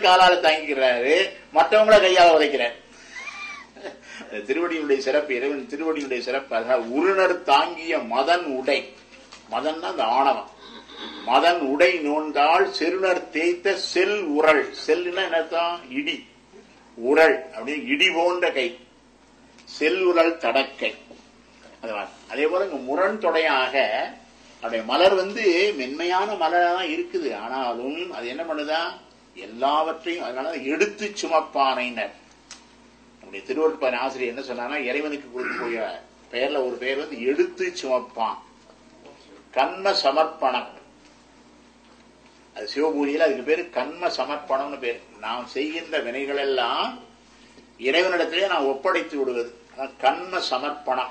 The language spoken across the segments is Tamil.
காலால தாங்கிக்கிறாரு மற்றவங்கள கையால உதைக்கிறார் அந்த திருவடியினுடைய சிறப்பு இறைவன் திருவடியினுடைய சிறப்பு அதாவது உருணர் தாங்கிய மதன் உடை மதன்னா அந்த ஆணவம் மதன் உடை நோண்டால் செருணர் தேய்த்த செல் உரள் செல்லுன்னா என்ன அர்த்தம் இடி உரள் அப்படின்னு இடி போன்ற கை செல் உரள் தடக்கை அது வா- அதே போல இங்க முரண் தொடையாக அவருடைய மலர் வந்து மென்மையான மலரா தான் இருக்குது ஆனாலும் அது என்ன பண்ணுதா எல்லாவற்றையும் அதனால எடுத்து சுமப்பானைனர் நம்முடைய திருவள்ளுவர் ஆசிரியர் என்ன சொன்னாங்கன்னா இறைவனுக்கு கொடுக்கக்கூடிய பெயர்ல ஒரு பெயர் வந்து எடுத்து சுமப்பான் கண்ம சமர்ப்பணம் அது சிவபூஜையில் அதுக்கு பேரு கண்ம சமர்ப்பணம்னு பேர் நாம் செய்கின்ற வினைகள் எல்லாம் இறைவனிடத்திலே நான் ஒப்படைத்து விடுவது அதான் கண்ம சமர்ப்பணம்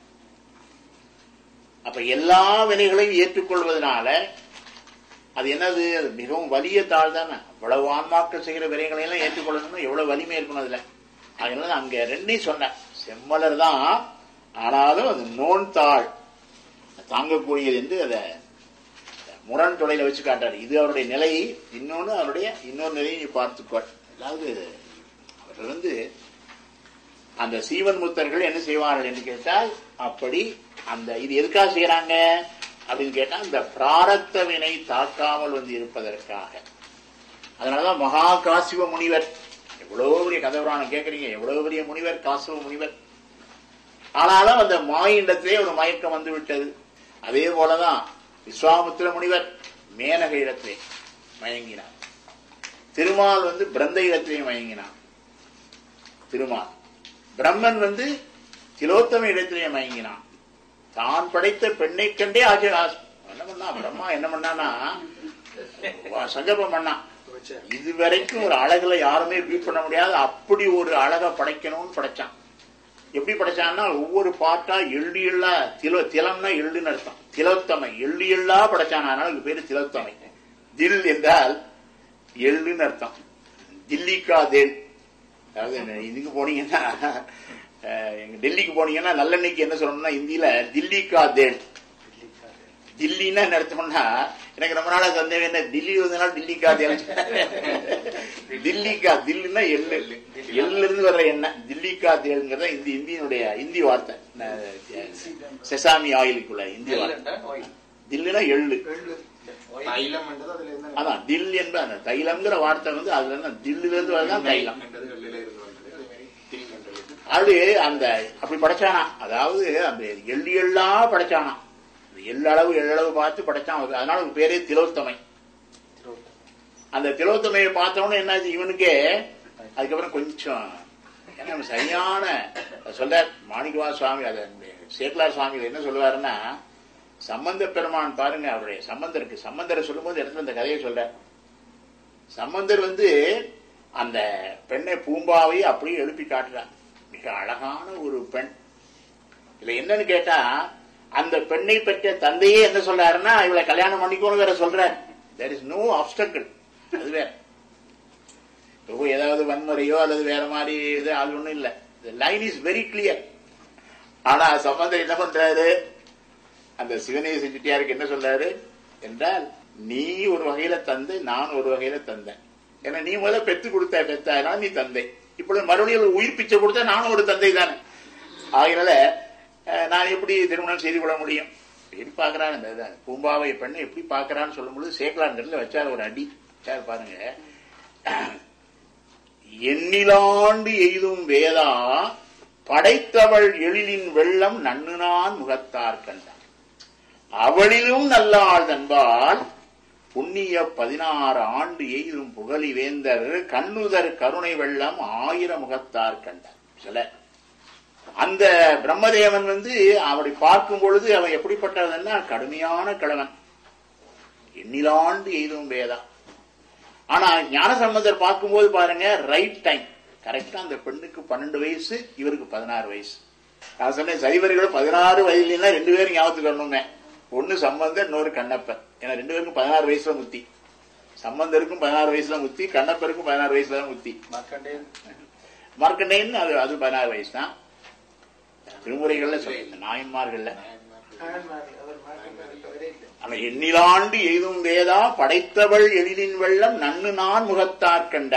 அப்ப எல்லா வினைகளையும் ஏற்றுக்கொள்வதனால அது என்னது அது மிகவும் வலிய தாழ் தானே அவ்வளவு ஆன்மாக்கள் செய்கிற வினைகளை எல்லாம் ஏற்றுக்கொள்ளணும்னா எவ்வளவு வலிமை இருக்கணும் அதுல அதனால அங்க ரெண்டையும் சொன்னேன் செம்மலர் தான் ஆனாலும் அது நோன் தாழ் தாங்கக்கூடியது என்று அதை முரண் தொலைல வச்சு காட்டாரு இது அவருடைய நிலை இன்னொன்னு அவருடைய இன்னொரு நிலையை நீ பார்த்துக்கொள் அதாவது அவர்கள் வந்து அந்த சீவன் முத்தர்கள் என்ன செய்வார்கள் என்று கேட்டால் அப்படி அந்த இது எதுக்காக செய்யறாங்க அப்படின்னு கேட்டா அந்த பிராரத்த வினை தாக்காமல் வந்து இருப்பதற்காக அதனாலதான் மகா காசிவ முனிவர் எவ்வளவு பெரிய கதவரானம் கேட்கறீங்க எவ்வளவு பெரிய முனிவர் காசிவ முனிவர் ஆனாலும் அந்த மாயிண்டத்திலே ஒரு மயக்கம் வந்து விட்டது அதே போலதான் விஸ்வாமுத்திர முனிவர் மேனக இடத்திலே மயங்கினார் திருமால் வந்து பிரந்த இடத்திலே மயங்கினார் திருமால் பிரம்மன் வந்து திலோத்தம இடத்திலே மயங்கினான் தான் படைத்த பெண்ணை கண்டே ஆச்சரிய ஆசை- என்ன பண்ணா பிரம்மா என்ன பண்ணானா வா- சங்கல்பம் பண்ணான் இதுவரைக்கும் ஒரு அழகுல யாருமே பீட் பண்ண முடியாது அப்படி ஒரு அழகை படைக்கணும்னு படைச்சான் எப்படி படைச்சான்னா ஒவ்வொரு பாட்டா எள்ளி எள்ளா தில திலம்னா எள்ளுன்னு அர்த்தம் திலோத்தமை எள்ளி எள்ளா படைச்சான் அதனால அதுக்கு பேரு திலோத்தமை தில் என்றால் எள்ளுன்னு அர்த்தம் தில்லிக்கா தேல் அதாவது என்ன, இதுக்கு போனீங்கன்னா அஹ், எங்க டெல்லிக்கு போனீங்கன்னா நல்லெண்ணெய்க்கு என்ன சொல்லணும்னா இந்தியில தில்லிக்கா தேல் தில்லின்னா என்ன அர்த்தம்னா எனக்கு ரொம்ப நாளா சந்தேகம் என்ன தில்லி வந்தனால தில்லிக்கா தேல் தில்லிக்கா தில்லுன்னா எள்ளு எள்ளுல இருந்து வர்ற எண்ணெய் தில்லிக்கா தேல்ங்கிறத இந்தி இந்தியினுடைய இந்தி வார்த்தை ந- செசாமி ஆயிலுக்குள்ள இந்தி வார்த்தை தில்லுனா எள்ளு தைலம் என்றது அதுல இருந்து அதான் தில் என்ப அந்த தைலம்ங்கிற வார்த்தை வந்து அதுல இருந்து தில்லுல இருந்து வரதான் தைலம் என்றது வெள்ளில இருந்து வந்தது அதே மாதிரி தில் என்றது அது அந்த அப்படி படைச்சானா அதாவது அந்த எள்ளு எள்ளா படைச்சானா அந்த எள்ளளவு எள்ளளவு பார்த்து படைச்சான் அது- அதனால ஒரு பேரே திலோத்தமை அந்த திலோத்தமையை பார்த்தவொடனே என்னாச்சு இவனுக்கே அதுக்கப்புறம் கொஞ்சம் ஏன்னா அவன் சரியான சொல்ல மாணிக்கவா சுவாமி அதை சேக்கலார் சுவாமி என்ன சொல்லுவாருன்னா சம்பந்த பெருமான் பாருங்க அவருடைய சம்பந்தருக்கு சம்பந்தரை சொல்லும்போது இடத்துல இந்த கதையை சொல்ற சம்பந்தர் வந்து அந்த பெண்ணை பூம்பாவை அப்படியே எழுப்பி காட்டுறார் மிக அழகான ஒரு பெண் இதுல என்னன்னு கேட்டா அந்த பெண்ணை பெற்ற தந்தையே என்ன சொல்றாருன்னா இவளை கல்யாணம் பண்ணிக்கோன்னு வேற சொல்றார் தேர் இஸ் நோ ஆப்ஸ்டக்கிள் அது வேற இப்போ ஏதாவது வன்முறையோ அல்லது வேற மாதிரி இது அது ஒண்ணும் இல்ல லைன் இஸ் வெரி கிளியர் ஆனா சம்பந்தர் என்ன பண்றாரு அந்த சிவனேச செட்டியாருக்கு என்ன சொல்றாரு என்றால் நீ ஒரு வகையில தந்தை நான் ஒரு வகையில தந்தேன் ஏன்னா நீ முதல்ல பெத்து கொடுத்த பெத்தாயினா நீ தந்தை இப்பொழுது மறுபடியும் ஒரு உயிர் பிச்சை கொடுத்தா நானும் ஒரு தந்தை தானே ஆகையினால அஹ், நான் எப்படி திருமணம் செய்து கொள்ள முடியும் எப்படி பாக்குறான் இந்த இதை, பூம்பாவை பெண்ணை எப்படி பாக்குறான்னு சொல்லும்போது சேக்கலாங்கிறதுல வச்சார் ஒரு அடி வச்சார் பாருங்க எண்ணிலாண்டு எய்தும் வேதா படைத்தவள் எழிலின் வெள்ளம் நன்னுனான் முகத்தார் கண்டான் அவளிலும் நல்லாள் தன்பால் புண்ணிய பதினாறு ஆண்டு எய்தும் புகழி வேந்தர் கண்ணுதர் கருணை வெள்ளம் ஆயிரம் முகத்தார் கண்டார் சில அந்த பிரம்மதேவன் வந்து அவனை பார்க்கும் பொழுது அவன் எப்படிப்பட்டவன்னா கடுமையான கிழவன் எண்ணிலாண்டு எய்தும் வேதா ஆனா ஞானசம்பந்தர் பார்க்கும்போது பாருங்க ரைட் டைம் கரெக்டா அந்த பெண்ணுக்கு பன்னெண்டு வயசு இவருக்கு பதினாறு வயசு நான் சொன்னேன் சைவர்கள் பதினாறு வயதுல ரெண்டு பேரும் ஞாபகத்துக்கு வரணுங்க ஒன்னு சம்பந்தர் இன்னொரு கண்ணப்பர் ஏன்னா ரெண்டு பேருக்கும் பதினாறு வயசுல முத்தி சம்பந்தருக்கும் பதினாறு வயசுல முத்தி கண்ணப்பருக்கும் பதினாறு வயசுல தான் முத்தி மார்க்கண்டேயன் மார்க்கண்டேயன் அது அது பதினாறு வயசு தான் திருமுறைகள்ல சொல்ல நாயன்மார்கள்ல அவர் மார்க்கண்டேயன் வரே இல்லை ஆனா எண்ணிலாண்டு எய்தும் வேதா படைத்தவள் எழிலின் வெள்ளம் நன்னு நான் முகத்தார் கண்ட